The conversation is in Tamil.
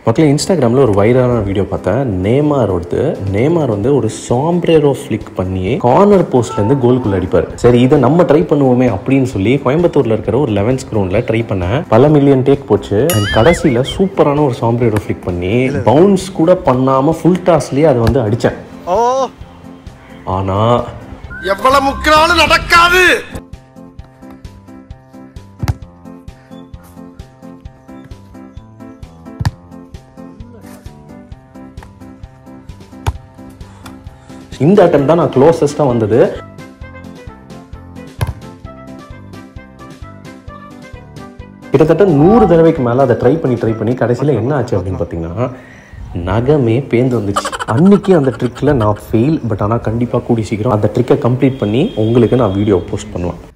மக்களே இன்ஸ்டாகிராமில் ஒரு வைரலான வீடியோ பார்த்தேன் நேமார் வந்து நேமார் வந்து ஒரு சாம்ப்ரேரோ ஃப்ளிக் பண்ணி கார்னர் போஸ்ட்லேருந்து கோல்குள்ள அடிப்பார் சரி இதை நம்ம ட்ரை பண்ணுவோமே அப்படின்னு சொல்லி கோயம்புத்தூரில் இருக்கிற ஒரு லெவன்ஸ் கிரவுண்டில் ட்ரை பண்ணேன் பல மில்லியன் டேக் போச்சு அண்ட் கடைசியில் சூப்பரான ஒரு சாம்ப்ரேரோ ஃப்ளிக் பண்ணி பவுன்ஸ் கூட பண்ணாமல் ஃபுல் டாஸ்லேயே அதை வந்து அடித்தேன் ஓ ஆனால் எவ்வளவு முக்கினாலும் நடக்காது இந்த அட்டம் தான் நான் க்ளோசஸ்ட்டாக வந்தது கிட்டத்தட்ட நூறு தடவைக்கு மேலே அதை ட்ரை பண்ணி ட்ரை பண்ணி கடைசியில் என்ன ஆச்சு அப்படின்னு பார்த்தீங்கன்னா நகமே பேந்து வந்துச்சு அன்னைக்கு அந்த ட்ரிக்கில் நான் ஃபெயில் பட் ஆனால் கண்டிப்பாக கூடி சீக்கிரம் அந்த ட்ரிக்கை கம்ப்ளீட் பண்ணி உங்களுக்கு நான் வீடியோ போஸ்ட் பண்ணுவேன்